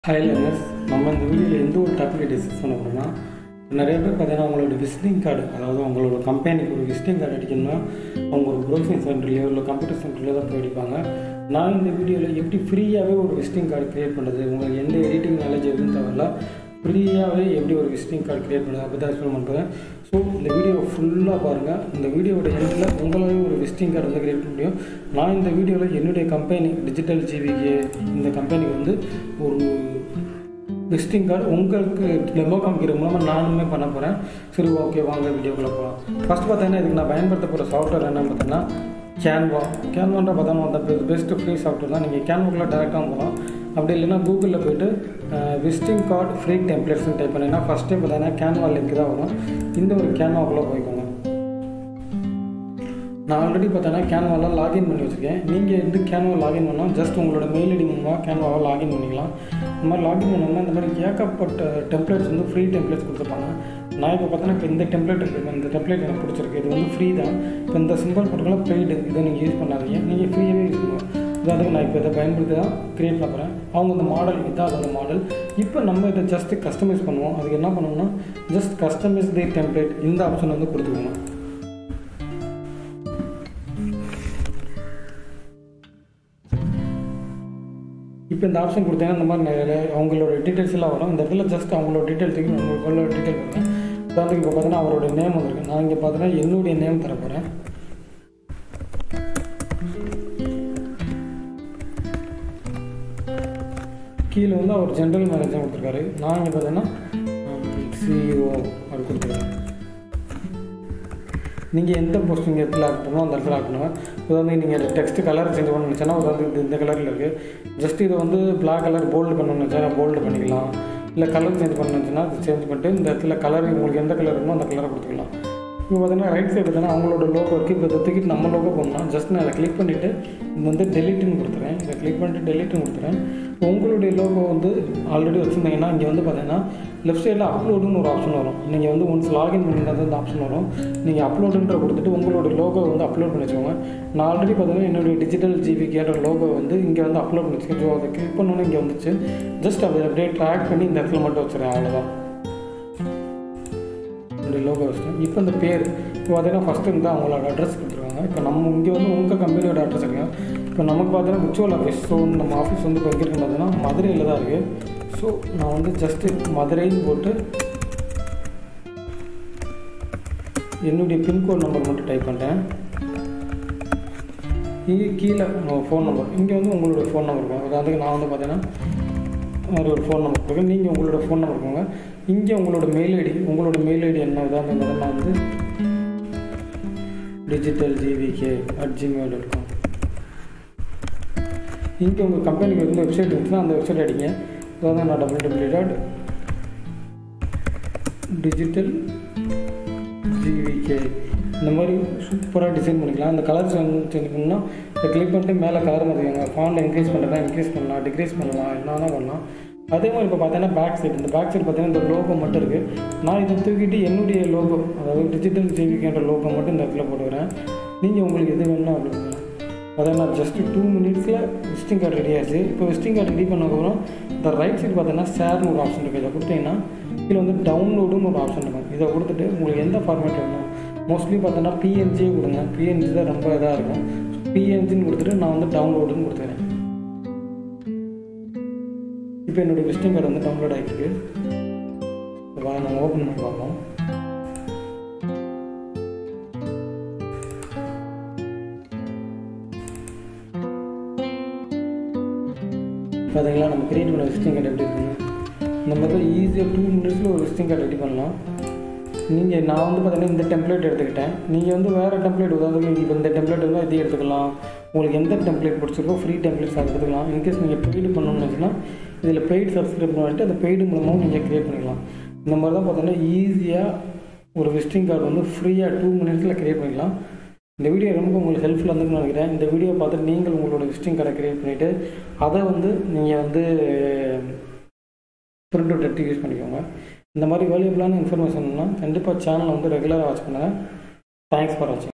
hi learners நம்ம இந்த வீடியோவில் எந்த ஒரு டாப்பிக்கை டிஸ்கஸ் பண்ண போகிறோம்னா நிறைய பேர் பார்த்தீங்கன்னா அவங்களோட விசிட்டிங் கார்டு அதாவது அவங்களோட கம்பெனிக்கு ஒரு விசிட்டிங் கார்டு அடிக்கணும்னா அவங்க ஒரு ப்ரௌசிங் சென்டர்லையோ இல்லை கம்ப்யூட்டர் சென்டர்லையோ தான் போய் அடிப்பாங்க நான் இந்த வீடியோவில் எப்படி ஃப்ரீயாகவே ஒரு விசிட்டிங் கார்டு க்ரியேட் பண்ணுறது உங்களுக்கு எந்த எடிட்டிங் நாலேஜ் எதுவும் தேவையில்ல ஃப்ரீயாகவே எப்படி ஒரு விசிட்டிங் கார்டு க்ரியேட் பண்ணுறது அப்படி தான் எக்ஸ்பிளைன் பண்ணுறேன் ஸோ இந்த வீடியோவை ஃபுல்லாக பாருங்கள் இந்த வீடியோவோட எண்டில் உங்களாலே ஒரு விசிட்டிங் கார்டு வந்து க்ரியேட் பண்ண முடியும் நான் இந்த வீடியோவில் என்னுடைய கம்பெனி டிஜிட்டல் ஜிவிக்கு இந்த கம்பெனிக்கு வந்து ஒரு விசிட்டிங் கார்டு உங்களுக்கு டெமோ காமிக்கிற மூலமாக நானுமே பண்ண போகிறேன் சரி ஓகே வாங்க வீடியோக்குள்ளே போகலாம் ஃபஸ்ட் பார்த்தீங்கன்னா இதுக்கு நான் பயன்படுத்த போகிற சாஃப்ட்வேர் என்னன்னு பார்த்தீங்கன்னா கேன்வா கேன்வான்ற பார்த்தோன்னா அந்த பெஸ்ட்டு ஃப்ரீ சாஃப்ட்வேர் தான் நீங்கள் கேன்வாக்குள்ளே டேரெக்டாக போகலாம் அப்படி இல்லைன்னா கூகுளில் போயிட்டு விசிட்டிங் கார்டு ஃப்ரீ டெம்ப்ளேட்ஸ்னு டைப் பண்ணிங்கன்னா ஃபஸ்ட் டைம் பார்த்தீங்கன்னா கேன்வா லிங்க் தான் வரும் இந்த ஒரு கேன்வாக்குள்ளே போய்க்கோங்க நான் ஆல்ரெடி பார்த்தீங்கன்னா கேன்வாவில் லாகின் பண்ணி வச்சுருக்கேன் நீங்கள் எந்த கேன்வா லாகின் பண்ணால் ஜஸ்ட் உங்களோட மெயில் ஐடி மூலமாக கேன்வாவை லாகின் பண்ணிக்கலாம் இந்த மாதிரி லாகின் பண்ணோம்னா இந்த மாதிரி ஏகப்பட்ட டெம்ப்ளேட்ஸ் வந்து ஃப்ரீ டெம்ப்ளேட்ஸ் கொடுத்துருப்பாங்க நான் இப்போ பார்த்தீங்கன்னா இப்போ இந்த டெம்ப்ளேட் இருக்குது இந்த டெம்ப்ளேட் எனக்கு பிடிச்சிருக்கு இது வந்து ஃப்ரீ தான் இப்போ இந்த சிம்பிள் போட்டுக்கலாம் பெய்டு இதை நீங்கள் யூஸ் பண்ணாதீங்க நீங்கள் ஃப்ரீயாகவே யூஸ் பண்ணுவோம் உதாரணத்துக்கு நான் இப்போ இதை பயன்படுத்தி தான் க்ரியேட் பண்ண போகிறேன் அவங்க இந்த மாடல் இதான் அதோட மாடல் இப்போ நம்ம இதை ஜஸ்ட் கஸ்டமைஸ் பண்ணுவோம் அதுக்கு என்ன பண்ணணும்னா ஜஸ்ட் கஸ்டமைஸ் தி டெம்ப்ளேட் இந்த ஆப்ஷன் வந்து கொடுத்துக்கணும் இப்போ இந்த ஆப்ஷன் கொடுத்தீங்கன்னா இந்த மாதிரி நிறைய அவங்களோட டீட்டெயில்ஸ் எல்லாம் வரும் இந்த இடத்துல ஜஸ்ட் அவங்களோட டீட்டெயில் தூக்கி உங்களோட டீட்டெயில் கொடுங்க உதாரணத்துக்கு இப்போ பார்த்தீங்கன்னா அவரோட நேம் வந்திருக்கு நான் இங்கே பார்த்தீங்கன்னா என்னுடைய நேம் தர போகிறேன் கீழே வந்து அவர் ஜென்ரல் மேனேஜர் கொடுத்துருக்காரு நான் இங்கே பார்த்தீங்கன்னா சிஇஓ அவர் கொடுத்துருக்காரு நீங்கள் எந்த போஸ்டிங் இடத்துல ஆட் பண்ணணும் அந்த இடத்துல ஆட் பண்ணுங்கள் இப்போ வந்து நீங்கள் டெக்ஸ்ட் கலர் சேஞ்ச் பண்ண நினச்சேன்னா வந்து இது இந்த கலரில் இருக்குது ஜஸ்ட் இது வந்து பிளாக் கலர் போல்டு பண்ணணும்னு நினச்சா போல்டு பண்ணிக்கலாம் இல்லை கலர் சேஞ்ச் பண்ண நினச்சுன்னா அது சேஞ்ச் பண்ணிட்டு இந்த இடத்துல கலர் உங்களுக்கு எந்த கலர் வேணுமோ அந்த கலரை கொடுத்துக்கலாம் இப்போ பார்த்தீங்கன்னா ரைட் சைடு பார்த்தீங்கன்னா அவங்களோட லோகோ இருக்குது இப்போ இதை தூக்கிட்டு நம்ம லோகோ போடணும் ஜஸ்ட் நான் அதை கிளிக் பண்ணிவிட்டு இது வந்து டெலிட்டுன்னு கொடுத்துறேன் இதை கிளிக் பண்ணிட்டு டெலிட்டுன்னு கொடுத்துறேன் உங்களுடைய லோகோ வந்து ஆல்ரெடி வச்சுருந்தீங்கன்னா இங்கே வந்து பார்த்தீங்கன்னா லெஃப்ட் சைடில் அப்லோடுன்னு ஒரு ஆப்ஷன் வரும் நீங்கள் வந்து ஒன்ஸ் லாகின் பண்ணியிருந்தா இந்த ஆப்ஷன் வரும் நீங்கள் அப்லோடுன்ற கொடுத்துட்டு உங்களோட லோகோ வந்து அப்லோட் பண்ணி வச்சுக்கோங்க நான் ஆல்ரெடி பார்த்தீங்கன்னா என்னுடைய டிஜிட்டல் ஜிபி கேட்ட லோகோ வந்து இங்கே வந்து அப்லோட் பண்ணி வச்சுக்கேன் ஸோ அதை கிளிக் பண்ணோன்னே இங்கே வந்துச்சு ஜஸ்ட் அதை அப்படியே ட்ராக் பண்ணி இந்த இடத்துல மட்டும் வச்சுருக்கேன் அவ்வளோதான் என்னுடைய லோகோ வச்சுட்டேன் இப்போ இந்த பேர் இப்போ பார்த்தீங்கன்னா ஃபஸ்ட்டு வந்து அவங்களோட அட்ரஸ் கொடுத்துருவாங்க இப்போ நம்ம இங்கே வந்து உங்கள் கம்பெனியோட அட்ரஸ் இருக்கு இப்போ நமக்கு பார்த்தீங்கன்னா விர்ச்சுவல் ஆஃபீஸ் ஸோ நம்ம ஆஃபீஸ் வந்து இப்போ எங்கே இருக்குன்னு பார்த்தீங்கன்னா மதுரையில் தான் இருக்குது ஸோ நான் வந்து ஜஸ்ட்டு மதுரைன்னு போட்டு என்னுடைய பின்கோட் நம்பர் மட்டும் டைப் பண்ணுறேன் இங்கே கீழே ஃபோன் நம்பர் இங்கே வந்து உங்களுடைய ஃபோன் நம்பர் இருக்கும் உதாரணத்துக்கு நான் வந்து பார்த்தீங்கன்னா ஒரு ஃபோன் நம்பர் கொடுக்குறேன் நீங்கள் உங்களோட ஃபோன் நம்பர் கொடுங்க இங்கே உங்களோட மெயில் ஐடி உங்களோட மெயில் ஐடி என்ன உதாரணத்துக்கு நான் வந்து digital GVK at Gmail dot com இங்கே உங்கள் கம்பெனிக்கு வந்து வெப்சைட் இருந்துச்சுன்னா அந்த வெப்சைட் அடிங்க அதாவது நான் W W dot digital GVK இந்த மாதிரி சூப்பராக டிசைன் பண்ணிக்கலாம் அந்த கலர்ஸ் வந்து சேஞ்ச் பண்ணால் இதை கிளிக் பண்ணிட்டு மேலே கலர் மாற்றிக்கோங்க ஃபாண்ட் இன்க்ரீஸ் பண்ணுறதா இன்க்ரீஸ் பண்ணலாம் டிக்ரீஸ் பண்ணலாம் என்னென்ன பண்ணலாம் அதே மாதிரி இப்போ பார்த்தீங்கன்னா பேக் சைடு இந்த பேக் சைடு பார்த்தீங்கன்னா இந்த லோகோ மட்டும் இருக்குது நான் இதை தூக்கிட்டு என்னுடைய லோகோ அதாவது டிஜிட்டல் ஜிவிகேன்ற லோகோ மட்டும் இந்த இடத்துல போட்டுக்கிறேன் நீங்கள் உங்களுக்கு எது வேணும்னா அப்படி பண்ணலாம் அதை நான் ஜஸ்ட்டு டூ மினிட்ஸில் விசிட்டிங் கார்டு ரெடி ஆச்சு இப்போ விசிட்டிங் கார்டு ரெடி பண்ணதுக்கப்புறம் இந்த ரைட் சைடு பார்த்தீங்கன்னா ஷேர்னு ஒரு ஆப்ஷன் இருக்குது இதை கொடுத்தீங்கன்னா கீழே வந்து டவுன்லோடுன்னு ஒரு ஆப்ஷன் இருக்கும் இதை கொடுத்துட்டு உங்களுக்கு எந்த ஃபார்மேட் வேணும் மோஸ்ட்லி பார்த்தோன்னா பிஎன்ஜியே கொடுங்க பிஎன்ஜி தான் ரொம்ப இதாக இருக்கும் பிஎன்ஜின்னு கொடுத்துட்டு நான் வந்து டவுன்லோடுன்னு கொடுத்துக்கிறேன் இப்போ என்னுடைய விசிட்டிங் கார்டு வந்து டவுன்லோட் ஆகிருக்கு வா நம்ம ஓப்பன் பண்ணி பார்ப்போம் பார்த்தீங்களா நம்ம கிரியேட் பண்ண விசிட்டிங் கார்டு எப்படி இருக்குன்னு இந்த மாதிரி தான் ஈஸியாக டூ மினிட்ஸில் ஒரு விசிட்டிங் கார்டு ரெடி பண்ணலாம் நீங்கள் நான் வந்து பார்த்தீங்கன்னா இந்த டெம்ப்ளேட் எடுத்துக்கிட்டேன் நீங்கள் வந்து வேறு டெம்ப்ளேட் உதாரணத்துக்கு இப்போ இந்த டெம்ப்ளேட் இருந்தால் இதே எடுத்துக்கலாம் உங்களுக்கு எந்த டெம்ப்ளேட் பிடிச்சிருக்கோ ஃப்ரீ டெம்ப்ளேட்ஸ் அதை எடுத்துக்கலாம் இன்கேஸ் நீங்கள் பெய்டு பண்ணணும்னு வச்சுன்னா இதில் பெய்டு சப்ஸ்கிரைப் பண்ணிட்டு அந்த பெய்டு மூலமாகவும் நீங்கள் க்ரியேட் பண்ணிக்கலாம் இந்த மாதிரி தான் பார்த்தீங்கன்னா ஈஸியாக ஒரு விசிட்டிங் கார்டு வந்து ஃப்ரீயாக டூ மினிட்ஸில் க்ரியேட் பண்ணிக்கலாம் இந்த வீடியோ ரொம்ப உங்களுக்கு ஹெல்ப்ஃபுல்லாக இருந்துன்னு நினைக்கிறேன் இந்த வீடியோ பார்த்துட்டு நீங்கள் உங்களோட விசிட்டிங் கார்டை க்ரியேட் பண்ணிவிட்டு அதை வந்து நீங்கள் வந்து பிரிண்ட் அவுட் எடுத்து யூஸ் பண்ணிக்கோங்க இந்த மாதிரி வேல்யூபிளான இன்ஃபர்மேஷன்னா கண்டிப்பாக சேனலை வந்து ரெகுலராக வாட்ச் பண்ணுங்கள் தேங்க்ஸ் ஃபார் வாட்சிங்